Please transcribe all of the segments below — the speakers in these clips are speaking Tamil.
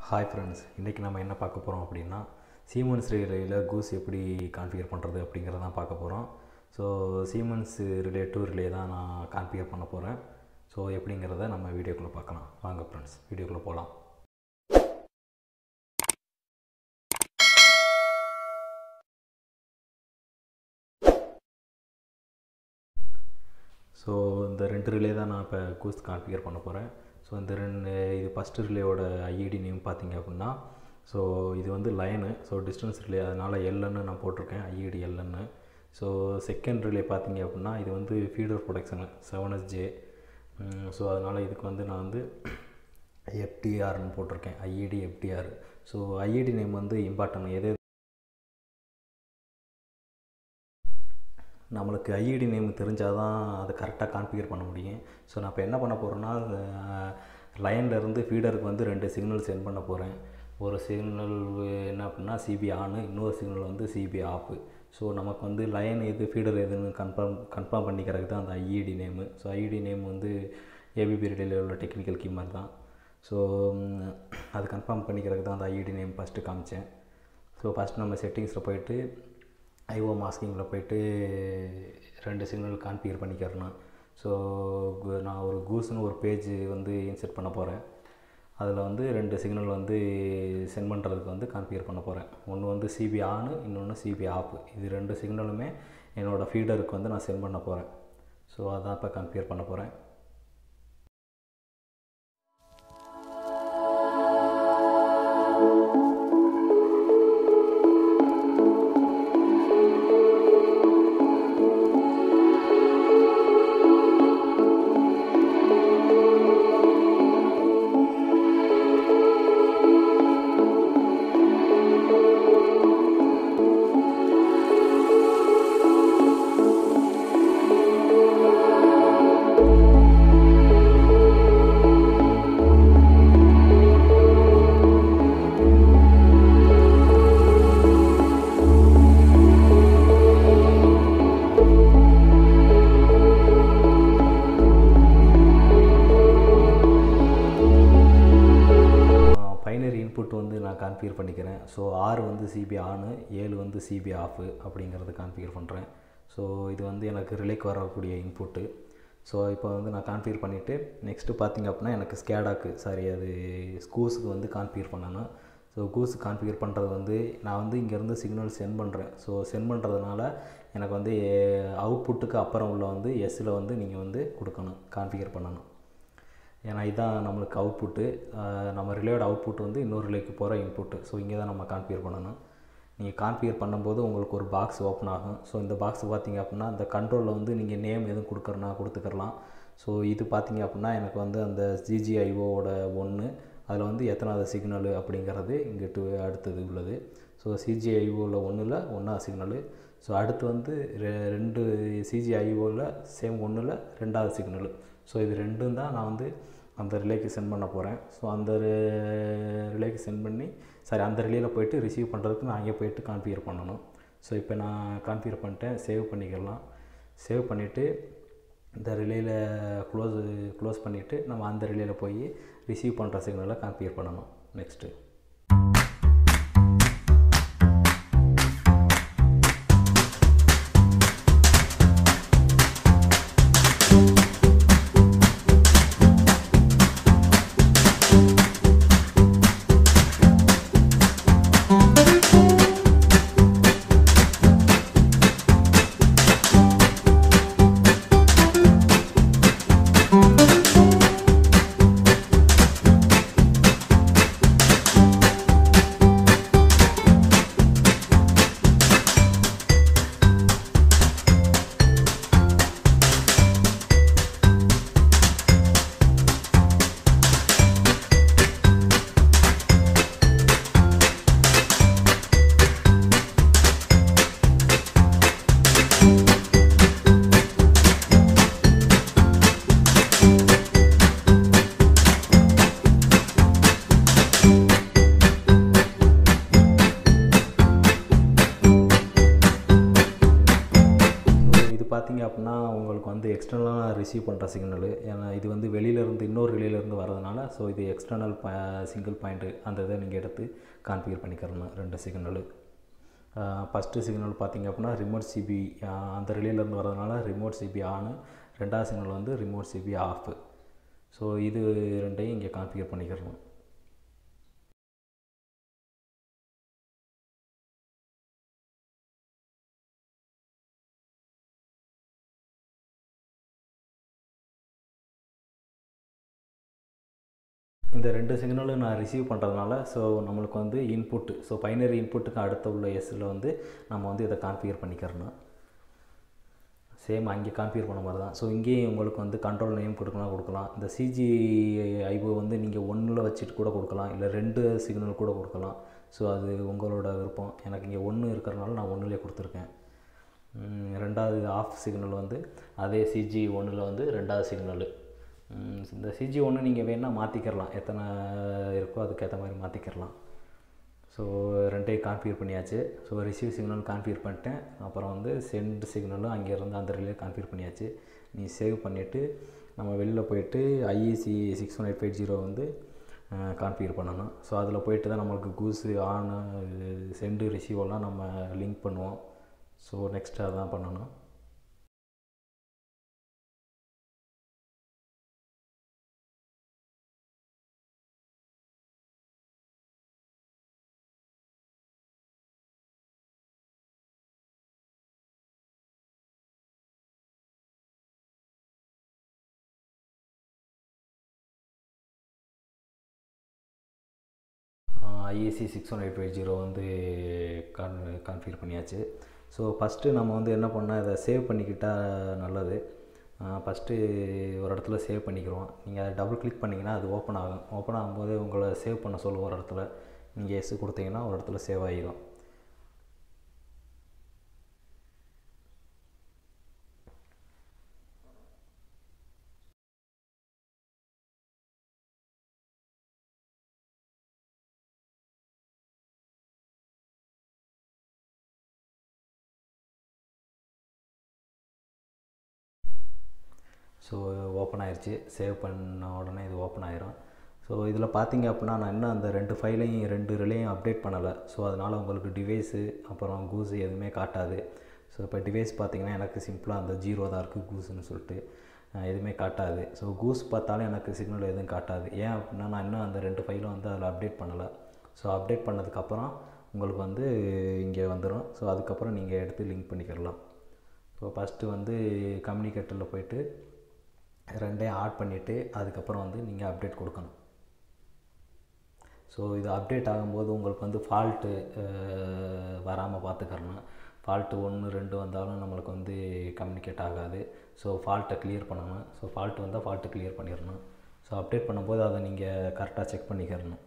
ஹாய் ஃப்ரெண்ட்ஸ் இன்றைக்கி நம்ம என்ன பார்க்க போகிறோம் அப்படின்னா சீமன்ஸ் ரிலேயில் கூஸ் எப்படி கான்ஃபிகர் பண்ணுறது அப்படிங்கிறத தான் பார்க்க போகிறோம் so Siemens relay to relay தான் நான் கான்ஃபிகர் பண்ண போகிறேன் ஸோ எப்படிங்கிறத நம்ம வீடியோக்குள்ளே பார்க்கலாம் வாங்க ஃப்ரெண்ட்ஸ் வீடியோக்குள்ளே போகலாம் ஸோ இந்த ரெண்டு ரிலே தான் நான் இப்போ கூஸ் கான்ஃபிகர் பண்ண போகிறேன் ஸோ இந்த ரெண்டு இது ஃபஸ்ட்டு ரிலேயோட ஐஇடி நேம் பார்த்தீங்க அப்படின்னா ஸோ இது வந்து லைனு ஸோ டிஸ்டன்ஸ் ரிலே அதனால் எல்என்னு நான் போட்டிருக்கேன் ஐஇடி எல்என்னு ஸோ செகண்ட் ரிலே பார்த்தீங்க அப்படின்னா இது வந்து ஃபீடர் ப்ரொடக்ஷனு செவன் எஸ்ஜே ஸோ அதனால் இதுக்கு வந்து நான் வந்து எஃப்டிஆர்னு போட்டிருக்கேன் IED FTR so IED name வந்து இம்பார்ட்டன் எது நம்மளுக்கு ஐஇடி நேம் தெரிஞ்சால் தான் அதை கரெக்டாக கான்ஃபிகர் பண்ண முடியும் ஸோ நான் இப்போ என்ன பண்ண போகிறேன்னா லைன்லேருந்து ஃபீடருக்கு வந்து ரெண்டு சிக்னல் சென்ட் பண்ண போகிறேன் ஒரு சிக்னல் என்ன அப்படின்னா சிபி ஆனு இன்னொரு சிக்னல் வந்து சிபி ஆஃபு ஸோ நமக்கு வந்து லைன் எது ஃபீடர் எதுன்னு கன்ஃபார்ம் கன்ஃபார்ம் பண்ணிக்கிறதுக்கு தான் அந்த IED name so IED name வந்து ஏபிபி ரிலேயில் உள்ள டெக்னிக்கல் கீ மாதிரி தான் ஸோ அது கன்ஃபார்ம் பண்ணிக்கிறதுக்கு தான் அந்த ஐஇடி நேம் ஃபஸ்ட்டு காமிச்சேன் ஸோ ஃபஸ்ட் நம்ம செட்டிங்ஸில் போயிட்டு ஐஓ மாஸ்கிங்கில் போயிட்டு ரெண்டு சிக்னல் கான்ஃபிகர் பண்ணிக்கிறேன் ஸோ நான் ஒரு கூஸ்னு ஒரு பேஜ் வந்து இன்செர்ட் பண்ண போகிறேன் அதில் வந்து ரெண்டு சிக்னல் வந்து சென்ட் பண்ணுறதுக்கு வந்து கான்ஃபிகர் பண்ண போகிறேன் ஒன்று வந்து சிபி ஆனு இன்னொன்று சிபி ஆஃப் இது ரெண்டு சிக்னலுமே என்னோடய ஃபீடருக்கு வந்து நான் சென்ட் பண்ண போகிறேன் ஸோ அதான் இப்போ கான்ஃபிகர் பண்ண போகிறேன் பைனரி இன்புட் வந்து நான் கான்ஃபிகர் பண்ணிக்கிறேன் ஸோ ஆறு வந்து சிபி ஆனு ஏழு வந்து சிபி ஆஃபு அப்படிங்கிறது கான்ஃபிகர் பண்ணுறேன் ஸோ இது வந்து எனக்கு ரிலேக்கு வரக்கூடிய இன்புட்டு ஸோ இப்போ வந்து நான் கான்ஃபிகர் பண்ணிவிட்டு நெக்ஸ்ட்டு பார்த்திங்க அப்படின்னா எனக்கு ஸ்கேடாக்கு சாரி அது ஸ்கூஸுக்கு வந்து கான்ஃபிகர் பண்ணணும் ஸோ கூஸ் கான்ஃபிகர் பண்ணுறது வந்து நான் வந்து இங்கேருந்து சிக்னல் சென்ட் பண்ணுறேன் ஸோ சென்ட் பண்ணுறதுனால எனக்கு வந்து அவுட்புட்டுக்கு அப்புறம் உள்ள வந்து எஸ்ஸில் வந்து நீங்கள் வந்து கொடுக்கணும் கான்ஃபிகர் பண்ணணும் ஏன்னா இதுதான் நம்மளுக்கு அவுட்புட்டு நம்ம ரிலேயோட அவுட்புட் வந்து இன்னொரு ரிலேக்கு போகிற இன்புட்டு ஸோ இங்கே தான் நம்ம கான்ஃபிகர் பண்ணணும் நீங்கள் கான்ஃபிகர் பண்ணும்போது உங்களுக்கு ஒரு பாக்ஸ் ஓப்பன் ஆகும் ஸோ இந்த பாக்ஸ் பார்த்தீங்க அப்படின்னா இந்த கண்ட்ரோலில் வந்து நீங்கள் நேம் எதுவும் கொடுக்குறனா கொடுத்துக்கலாம் ஸோ இது பார்த்தீங்க அப்படின்னா எனக்கு வந்து அந்த ஜிஜிஐஓவோட ஒன்று அதில் வந்து எத்தனாவது சிக்னலு அப்படிங்கிறது இங்கிட்டு அடுத்தது உள்ளது ஸோ சிஜிஐஓவில் ஒன்றில் ஒன்றாவது சிக்னலு ஸோ அடுத்து வந்து ரெ ரெண்டு சிஜிஐஓவில் சேம் ஒன்றில் ரெண்டாவது சிக்னலு ஸோ இது ரெண்டும் தான் நான் வந்து அந்த ரிலேக்கு சென்ட் பண்ண போகிறேன் ஸோ அந்த ரிலேக்கு சென்ட் பண்ணி சாரி அந்த ரிலேயில் போயிட்டு ரிசீவ் பண்ணுறதுக்கு நான் அங்கே போயிட்டு கான்ஃபிகர் பண்ணணும் ஸோ இப்போ நான் கான்ஃபிகர் பண்ணிட்டேன் சேவ் பண்ணிக்கலாம் சேவ் பண்ணிவிட்டு இந்த ரிலேயில் க்ளோஸ் க்ளோஸ் பண்ணிவிட்டு நம்ம அந்த ரிலேயில் போய் ரிசீவ் பண்ணுற சிக்னலை கான்ஃபிகர் பண்ணணும் நெக்ஸ்ட்டு பார்த்தீங்க அப்படின்னா உங்களுக்கு வந்து எக்ஸ்டர்னலாக ரிசீவ் பண்ணுற சிக்னலு ஏன்னா இது வந்து வெளியிலேருந்து இன்னொரு ரிலேலேருந்து வரதுனால ஸோ இது எக்ஸ்டர்னல் ப சிங்கிள் பாயிண்ட்டு அந்த இதை நீங்கள் எடுத்து கான்ஃபிகர் பண்ணிக்கிறணும் ரெண்டு சிக்னலு ஃபஸ்ட்டு சிக்னல் பார்த்தீங்க அப்படின்னா ரிமோட் சிபி அந்த ரிலேலேருந்து வரதுனால ரிமோட் சிபி ஆனு ரெண்டாவது சிக்னல் வந்து ரிமோட் சிபி ஆஃபு ஸோ இது ரெண்டையும் இங்கே கான்ஃபிகர் பண்ணிக்கிறணும் இந்த ரெண்டு சிக்னலும் நான் ரிசீவ் பண்ணுறதுனால ஸோ நம்மளுக்கு வந்து இன்புட்டு ஸோ பைனரி இன்புட்டுக்கு அடுத்த உள்ள எஸ்ஸில் வந்து நம்ம வந்து இதை கான்ஃபிகர் பண்ணிக்கிறணும் சேம் அங்கே கான்ஃபிகர் பண்ண மாதிரி தான் ஸோ இங்கேயும் உங்களுக்கு வந்து கண்ட்ரோல் நேம் கொடுக்கலாம் கொடுக்கலாம் இந்த சிஜி ஐஓ வந்து நீங்கள் ஒன்றில் வச்சுட்டு கூட கொடுக்கலாம் இல்லை ரெண்டு சிக்னல் கூட கொடுக்கலாம் ஸோ அது உங்களோட விருப்பம் எனக்கு இங்கே ஒன்று இருக்கிறனால நான் ஒன்றுலேயே கொடுத்துருக்கேன் ரெண்டாவது ஆஃப் சிக்னல் வந்து அதே சிஜி ஒன்றில் வந்து ரெண்டாவது சிக்னலு இந்த சிஜி ஒன்று நீங்கள் வேணால் மாற்றிக்கிறலாம் எத்தனை இருக்கோ அதுக்கேற்ற மாதிரி மாற்றிக்கிறலாம் ஸோ ரெண்டையும் கான்ஃபிகர் பண்ணியாச்சு ஸோ ரிசீவ் சிக்னல் கான்ஃபிகர் பண்ணிட்டேன் அப்புறம் வந்து சென்ட் சிக்னலும் அங்கேருந்து அந்த ரிலே கான்ஃபிகர் பண்ணியாச்சு நீ சேவ் பண்ணிவிட்டு நம்ம வெளியில் போயிட்டு IEC six one eight five zero வந்து கான்ஃபிகர் பண்ணணும் ஸோ அதில் போயிட்டு தான் நம்மளுக்கு கூஸு ஆன் சென்டு ரிசீவெல்லாம் நம்ம லிங்க் பண்ணுவோம் ஸோ நெக்ஸ்ட் அதான் பண்ணணும் IEC six one eight five zero வந்து கான் கான்ஃபிகர் பண்ணியாச்சு ஸோ ஃபஸ்ட்டு நம்ம வந்து என்ன பண்ணால் இதை சேவ் பண்ணிக்கிட்டால் நல்லது ஃபஸ்ட்டு ஒரு இடத்துல சேவ் பண்ணிக்கிறோம் நீங்கள் அதை டபுள் கிளிக் பண்ணிங்கன்னா அது ஓப்பன் ஆகும் ஓப்பன் ஆகும்போது உங்களை சேவ் பண்ண சொல்லும் ஒரு இடத்துல நீங்கள் எஸ் கொடுத்தீங்கன்னா ஒரு இடத்துல சேவ் ஆகிடும் ஸோ ஓப்பன் ஆயிடுச்சு சேவ் பண்ண உடனே இது ஓப்பன் ஆயிரும் ஸோ இதில் பார்த்தீங்க அப்படின்னா நான் இன்னும் அந்த ரெண்டு ஃபைலையும் ரெண்டு ரிலையும் அப்டேட் பண்ணலை ஸோ அதனால் உங்களுக்கு டிவைஸு அப்புறம் கூஸு எதுவுமே காட்டாது ஸோ இப்போ டிவைஸ் பார்த்தீங்கன்னா எனக்கு சிம்பிளாக அந்த ஜீரோ தான் இருக்குது கூஸுன்னு சொல்லிட்டு எதுவுமே காட்டாது ஸோ கூஸ் பார்த்தாலும் எனக்கு சிக்னல் எதுவும் காட்டாது ஏன் அப்படின்னா நான் இன்னும் அந்த ரெண்டு ஃபைலும் வந்து அதில் அப்டேட் பண்ணலை ஸோ அப்டேட் பண்ணதுக்கப்புறம் உங்களுக்கு வந்து இங்கே வந்துடும் ஸோ அதுக்கப்புறம் நீங்கள் எடுத்து லிங்க் பண்ணிக்கிறலாம் ஸோ ஃபஸ்ட்டு வந்து கம்யூனிகேட்டரில் போயிட்டு ரெண்டையும் ஆட் பண்ணிவிட்டு அதுக்கப்புறம் வந்து நீங்கள் அப்டேட் கொடுக்கணும் ஸோ இது அப்டேட் ஆகும்போது உங்களுக்கு வந்து ஃபால்ட்டு வராமல் பார்த்துக்கறணும் ஃபால்ட்டு ஒன்று ரெண்டு வந்தாலும் நம்மளுக்கு வந்து கம்யூனிகேட் ஆகாது ஸோ ஃபால்ட்டை கிளியர் பண்ணணும் ஸோ ஃபால்ட் வந்தால் ஃபால்ட்டு கிளியர் பண்ணிடணும் ஸோ அப்டேட் பண்ணும்போது அதை நீங்கள் கரெக்டாக செக் பண்ணிக்கிறணும்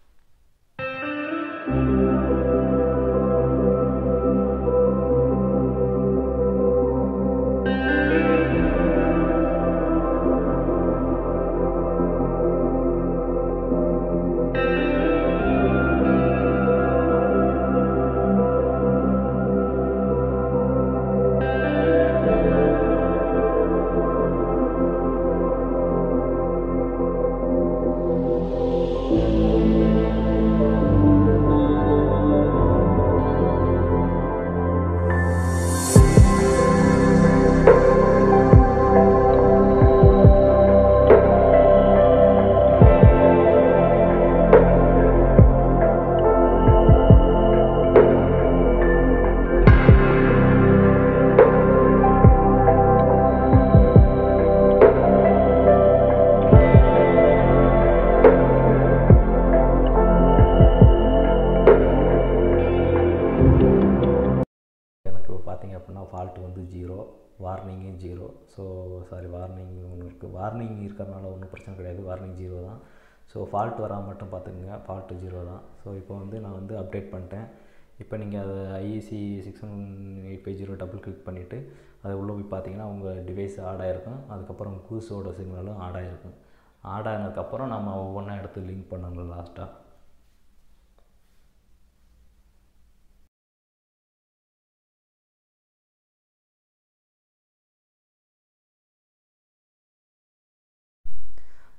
பார்த்தீங்க அப்படின்னா ஃபால்ட்டு வந்து ஜீரோ வார்னிங்கும் ஜீரோ ஸோ சாரி வார்னிங் ஒன்று இருக்குது வார்னிங் இருக்கிறனால ஒன்றும் பிரச்சனை கிடையாது வார்னிங் ஜீரோ தான் ஸோ ஃபால்ட் வராமல் மட்டும் பார்த்துக்குங்க ஃபால்ட்டு ஜீரோ தான் ஸோ இப்போ வந்து நான் வந்து அப்டேட் பண்ணிட்டேன் இப்போ நீங்கள் அதை IEC six one eight five zero double click பண்ணிவிட்டு அது உள்ளே போய் பார்த்தீங்கன்னா உங்கள் டிவைஸ் ஆட் ஆகிருக்கும் அதுக்கப்புறம் கூஸோட சிக்னலும் ஆட் ஆகிருக்கும் ஆட் ஆனதுக்கப்புறம் நம்ம ஒவ்வொன்றா எடுத்து லிங்க் பண்ணணும் லாஸ்ட்டாக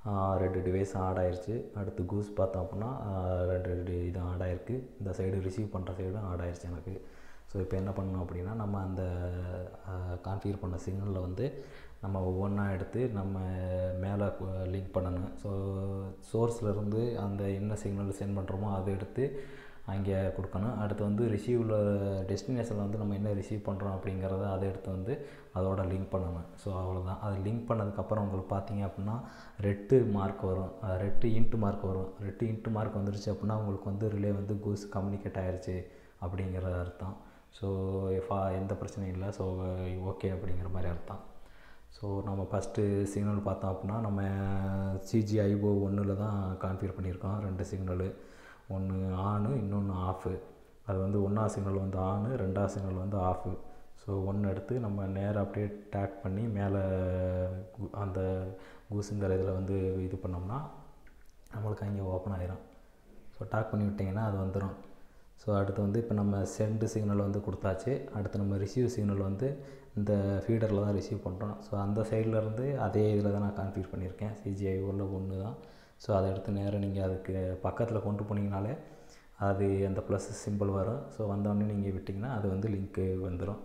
ரெண்டு டிவைஸ் ஆட் ஆயிருச்சு அடுத்து கூஸ் பார்த்தோம் அப்படின்னா ரெண்டு ரெண்டு இது ஆட் ஆயிருக்கு இந்த சைடு ரிசீவ் பண்ணுற சைடும் ஆட் ஆயிருச்சு எனக்கு ஸோ இப்போ என்ன பண்ணணும் அப்படின்னா நம்ம அந்த கான்ஃபிகர் பண்ண சிக்னலில் வந்து நம்ம ஒவ்வொன்றா எடுத்து நம்ம மேலே லிங்க் பண்ணணும் ஸோ சோர்ஸ்லேருந்து அந்த என்ன சிக்னல் சென்ட் பண்ணுறோமோ அதை எடுத்து அங்கே கொடுக்கணும் அடுத்து வந்து ரிசீவில் டெஸ்டினேஷனில் வந்து நம்ம என்ன ரிசீவ் பண்ணுறோம் அப்படிங்கிறத அதை எடுத்து வந்து அதோட லிங்க் பண்ணணும் ஸோ அவ்வளோதான் அது லிங்க் பண்ணதுக்கப்புறம் உங்களுக்கு பார்த்தீங்க அப்படின்னா ரெட்டு மார்க் வரும் ரெட்டு இன்ட்டு மார்க் வரும் ரெட்டு இன்ட்டு மார்க் வந்துருச்சு அப்படின்னா உங்களுக்கு வந்து ரிலே வந்து கூஸ் கம்யூனிகேட் ஆயிடுச்சு அப்படிங்கிற அர்த்தம் ஸோ ஃபா எந்த பிரச்சனையும் இல்லை ஸோ ஓகே அப்படிங்கிற மாதிரி அர்த்தம் ஸோ நம்ம ஃபஸ்ட்டு சிக்னல் பார்த்தோம் அப்படின்னா நம்ம சிஜிஐஓ ஒன்றில் தான் கான்ஃபிகர் பண்ணியிருக்கோம் ரெண்டு சிக்னலு ஒன்று ஆனு இன்னொன்று ஆஃபு அது வந்து ஒன்றாவது சிக்னல் வந்து ஆனு ரெண்டாவது சிக்னல் வந்து ஆஃபு ஸோ ஒன்று எடுத்து நம்ம நேராக அப்படியே டேக் பண்ணி மேலே அந்த கூசுங்கிற இதில் வந்து இது பண்ணோம்னா நம்மளுக்கு அங்கே ஓப்பன் ஆயிரும் ஸோ டேக் பண்ணி விட்டிங்கன்னா அது வந்துடும் ஸோ அடுத்து வந்து இப்போ நம்ம சென்டு சிக்னல் வந்து கொடுத்தாச்சு அடுத்து நம்ம ரிசீவ் சிக்னல் வந்து இந்த ஃபீடரில் தான் ரிசீவ் பண்ணுறோம் ஸோ அந்த சைட்லேருந்து அதே இதில் தான் நான் கான்ஃபிகர் பண்ணியிருக்கேன் சிஜிஐஓவில் ஒன்று தான் ஸோ அதை எடுத்து நேராக நீங்கள் அதுக்கு பக்கத்தில் கொண்டு போனீங்கனாலே அது அந்த ப்ளஸ் சிம்பிள் வரும் ஸோ வந்தோடனே நீங்கள் விட்டிங்கன்னா அது வந்து லிங்க்கு வந்துடும்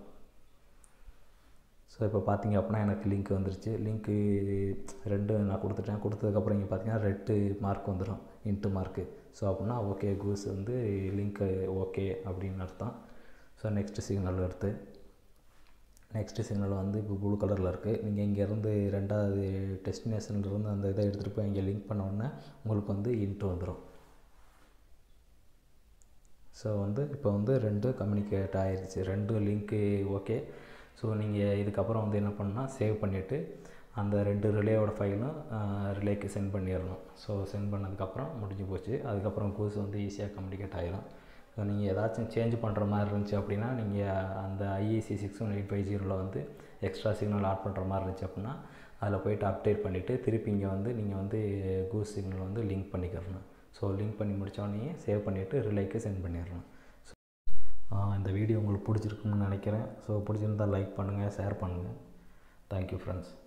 ஸோ இப்போ பார்த்தீங்க அப்படின்னா எனக்கு லிங்க் வந்துருச்சு லிங்க்கு ரெண்டு நான் கொடுத்துட்டேன் கொடுத்ததுக்கப்புறம் இங்கே பார்த்தீங்கன்னா ரெட்டு மார்க் வந்துடும் இன்ட்டு மார்க்கு ஸோ அப்படின்னா ஓகே கூஸ் வந்து லிங்க்கு ஓகே அப்படின்னு அர்த்தம் ஸோ நெக்ஸ்ட்டு சிக்னல் எடுத்து நெக்ஸ்ட்டு சிக்னல் வந்து இப்போ ப்ளூ கலரில் இருக்குது நீங்கள் இங்கேருந்து ரெண்டாவது டெஸ்டினேஷன்லேருந்து அந்த இதை எடுத்துகிட்டு போய் இங்கே லிங்க் பண்ண உடனே உங்களுக்கு வந்து இன்ட்டு வந்துடும் ஸோ வந்து இப்போ வந்து ரெண்டு கம்யூனிகேட் ஆயிடுச்சு ரெண்டு லிங்க்கு ஓகே ஸோ நீங்கள் இதுக்கப்புறம் வந்து என்ன பண்ணால் சேவ் பண்ணிவிட்டு அந்த ரெண்டு ரிலேயோட ஃபைலும் ரிலேக்கு சென்ட் பண்ணிடணும் ஸோ சென்ட் பண்ணதுக்கப்புறம் முடிஞ்சு போச்சு அதுக்கப்புறம் கூஸ் வந்து ஈஸியாக கம்யூனிகேட் ஆகிடும் ஸோ நீங்கள் ஏதாச்சும் சேஞ்ச் பண்ணுற மாதிரி இருந்துச்சு அப்படின்னா நீங்கள் அந்த IEC six one eight five ஜீரோவில் வந்து எக்ஸ்ட்ரா சிக்னல் ஆட் பண்ணுற மாதிரி இருந்துச்சு அப்படின்னா அதில் போய்ட்டு அப்டேட் பண்ணிவிட்டு திருப்பி இங்கே வந்து நீங்கள் வந்து கூஸ் சிக்னல் வந்து லிங்க் பண்ணிக்கிறணும் ஸோ லிங்க் பண்ணி முடித்தோடனே சேவ் பண்ணிவிட்டு ரிலேக்கு சென்ட் பண்ணிடணும் இந்த வீடியோ உங்களுக்கு பிடிச்சிருக்குன்னு நினைக்கிறேன் ஸோ பிடிச்சிருந்தால் லைக் பண்ணுங்கள் ஷேர் பண்ணுங்கள் தேங்க்யூ ஃப்ரெண்ட்ஸ்